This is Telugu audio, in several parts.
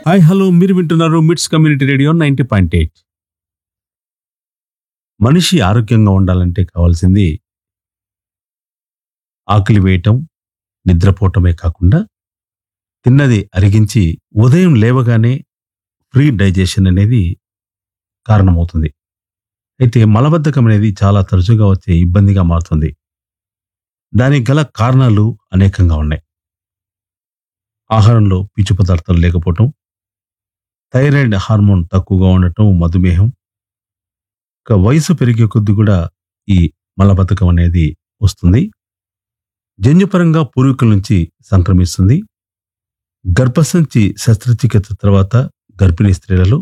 హాయ్ హలో మీరు వింటున్నారు MITS community radio ninety point eight మనిషి ఆరోగ్యంగా ఉండాలంటే కావాల్సింది ఆకలి వేయటం నిద్రపోవటమే కాకుండా తిన్నది అరిగించి ఉదయం లేవగానే ఫ్రీ డైజెషన్ అనేది కారణమవుతుంది అయితే మలబద్ధకం అనేది చాలా తరచుగా వచ్చే ఇబ్బందిగా మారుతుంది దానికి గల కారణాలు అనేకంగా ఉన్నాయి ఆహారంలో పీచు పదార్థాలు లేకపోవటం థైరాయిడ్ హార్మోన్ తక్కువగా ఉండటం మధుమేహం ఇక వయసు పెరిగే కొద్ది కూడా ఈ మలబద్ధకం అనేది వస్తుంది జన్యుపరంగా పూర్వీకుల నుంచి సంక్రమిస్తుంది గర్భసంచి శస్త్రచికిత్స తర్వాత గర్భిణీ స్త్రీలలో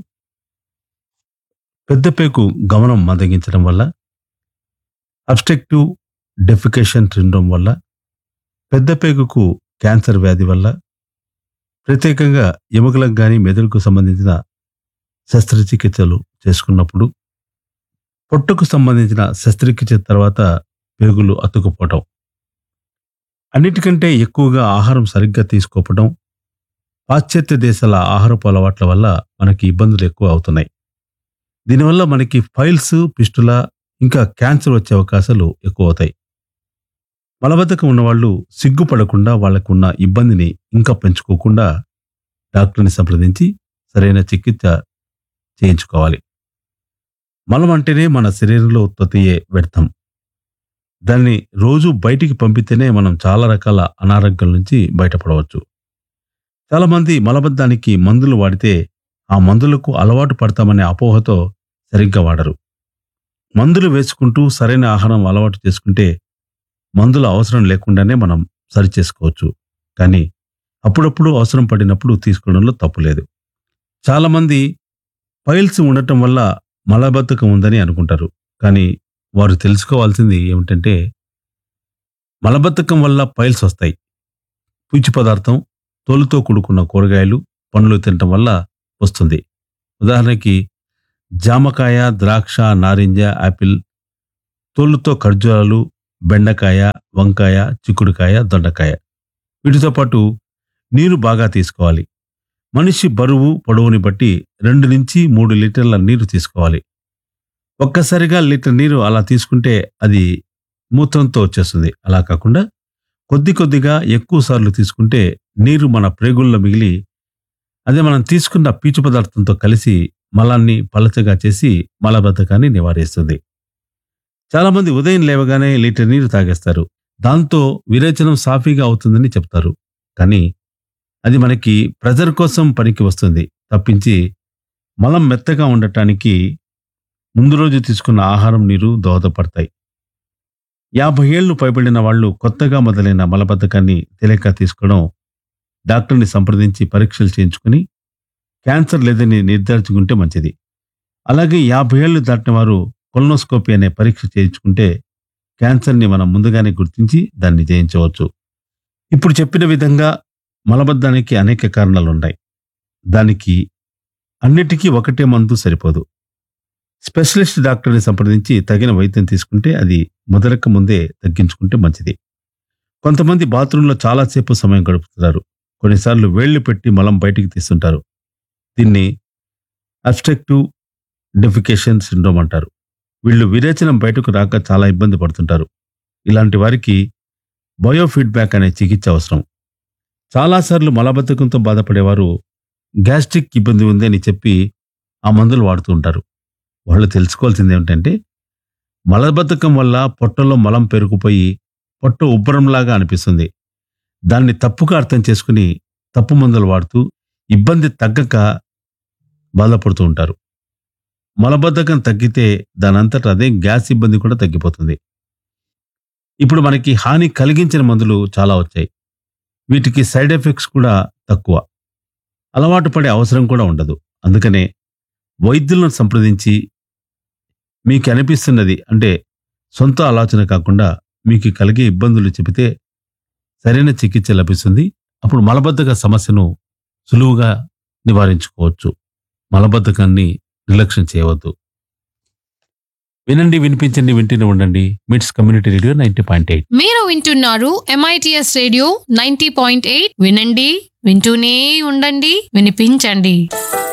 పెద్దపేకు గమనం మందగించడం వల్ల అబ్స్ట్రక్టివ్ డెఫికేషన్ సిండ్రోమ్ వల్ల పెద్దపేగుకు క్యాన్సర్ వ్యాధి వల్ల ప్రత్యేకంగా ఎముకలకు కానీ మెదడుకు సంబంధించిన శస్త్రచికిత్సలు చేసుకున్నప్పుడు పొట్టుకు సంబంధించిన శస్త్రచికిత్స తర్వాత పేగులు అతుకుపోవటం అన్నిటికంటే ఎక్కువగా ఆహారం సరిగ్గా తీసుకోవడం పాశ్చాత్య దేశాల ఆహారపు అలవాట్ల వల్ల మనకి ఇబ్బందులు ఎక్కువ అవుతున్నాయి దీనివల్ల మనకి ఫైల్స్ పిస్టుల ఇంకా క్యాన్సర్ వచ్చే అవకాశాలు ఎక్కువ అవుతాయి మలబద్ధకం ఉన్నవాళ్ళు సిగ్గుపడకుండా వాళ్ళకున్న ఇబ్బందిని ఇంకా పెంచుకోకుండా డాక్టర్ని సంప్రదించి సరైన చికిత్స చేయించుకోవాలి మలం అంటేనే మన శరీరంలో ఉత్పత్తి అయ్యే వ్యర్థం దాన్ని రోజు బయటికి పంపితేనే మనం చాలా రకాల అనారోగ్యాల నుంచి బయటపడవచ్చు చాలామంది మలబద్ధానికి మందులు వాడితే ఆ మందులకు అలవాటు పడతామనే అపోహతో సరిగ్గా వాడరు మందులు వేసుకుంటూ సరైన ఆహారం అలవాటు చేసుకుంటే మందుల అవసరం లేకుండానే మనం సరి చేసుకోవచ్చు కానీ అప్పుడప్పుడు అవసరం పడినప్పుడు తీసుకోవడంలో తప్పు లేదు చాలామంది పైల్స్ ఉండటం వల్ల మలబద్ధకం ఉందని అనుకుంటారు కానీ వారు తెలుసుకోవాల్సింది ఏమిటంటే మలబద్ధకం వల్ల పైల్స్ వస్తాయి పీచు పదార్థం తోలుతో కూడుకున్న కూరగాయలు పండ్లు తినటం వల్ల వస్తుంది ఉదాహరణకి జామకాయ ద్రాక్ష నారింజ యాపిల్ తోలుతో ఖర్జూరాలు బెండకాయ వంకాయ చిక్కుడుకాయ దొండకాయ వీటితో పాటు నీరు బాగా తీసుకోవాలి మనిషి బరువు పొడవుని బట్టి రెండు నుంచి మూడు లీటర్ల నీరు తీసుకోవాలి ఒక్కసారిగా లీటర్ నీరు అలా తీసుకుంటే అది మూత్రంతో వచ్చేస్తుంది అలా కాకుండా కొద్ది కొద్దిగా ఎక్కువ సార్లు తీసుకుంటే నీరు మన ప్రేగుల్లో మిగిలి అదే మనం తీసుకున్న పీచు పదార్థంతో కలిసి మలాన్ని పలచగా చేసి మలబద్ధకాన్ని నివారిస్తుంది చాలామంది ఉదయం లేవగానే లీటర్ నీరు తాగేస్తారు దాంతో విరేచనం సాఫీగా అవుతుందని చెప్తారు కానీ అది మనకి ప్రెజర్ కోసం పనికి వస్తుంది తప్పించి మలం మెత్తగా ఉండటానికి ముందు రోజు తీసుకున్న ఆహారం నీరు దోహదపడతాయి యాభై ఏళ్లు పైబడిన వాళ్ళు కొత్తగా మొదలైన మలబద్ధకాన్ని తెలియక తీసుకోవడం డాక్టర్ని సంప్రదించి పరీక్షలు చేయించుకుని క్యాన్సర్ లేదని నిర్ధారించుకుంటే మంచిది అలాగే యాభై ఏళ్లు దాటిన వారు కొలనోస్కోపీ అనే పరీక్ష చేయించుకుంటే క్యాన్సర్ని మనం ముందుగానే గుర్తించి దాన్ని జయించవచ్చు ఇప్పుడు చెప్పిన విధంగా మలబద్ధానికి అనేక కారణాలు ఉన్నాయి దానికి అన్నిటికీ ఒకటే మందు సరిపోదు స్పెషలిస్ట్ డాక్టర్ని సంప్రదించి తగిన వైద్యం తీసుకుంటే అది మొదలక ముందే తగ్గించుకుంటే మంచిది కొంతమంది బాత్రూంలో చాలాసేపు సమయం గడుపుతున్నారు కొన్నిసార్లు వేళ్లు పెట్టి మలం బయటికి తీస్తుంటారు దీన్ని అబ్స్ట్రక్టివ్ డెఫికేషన్ సిండ్రోమ్ అంటారు వీళ్ళు విరేచనం బయటకు రాక చాలా ఇబ్బంది పడుతుంటారు ఇలాంటి వారికి బయోఫీడ్బ్యాక్ అనే చికిత్స అవసరం చాలాసార్లు మలబద్ధకంతో బాధపడేవారు గ్యాస్ట్రిక్ ఇబ్బంది ఉంది అని చెప్పి ఆ మందులు వాడుతూ ఉంటారు వాళ్ళు తెలుసుకోవాల్సింది ఏమిటంటే మలబద్ధకం వల్ల పొట్టలో మలం పెరుగుపోయి పొట్ట ఉబ్బరంలాగా అనిపిస్తుంది దాన్ని తప్పుగా అర్థం చేసుకుని తప్పు మందులు వాడుతూ ఇబ్బంది తగ్గక బాధపడుతూ ఉంటారు మలబద్ధకం తగ్గితే దానంతట అదే గ్యాస్ ఇబ్బంది కూడా తగ్గిపోతుంది ఇప్పుడు మనకి హాని కలిగించిన మందులు చాలా వచ్చాయి వీటికి సైడ్ ఎఫెక్ట్స్ కూడా తక్కువ అలవాటు పడే అవసరం కూడా ఉండదు అందుకనే వైద్యులను సంప్రదించి మీకు అనిపిస్తున్నది అంటే సొంత ఆలోచన కాకుండా మీకు కలిగే ఇబ్బందులు చెబితే సరైన చికిత్స లభిస్తుంది అప్పుడు మలబద్ధక సమస్యను సులువుగా నివారించుకోవచ్చు మలబద్ధకాన్ని నిర్లక్ష్యం చేయవద్దు వినండి వినిపించండి వింటూనే ఉండండి MITS community radio ninety point eight మీరు వింటున్నారు MITS radio ninety point eight వినండి వింటూనే ఉండండి వినిపించండి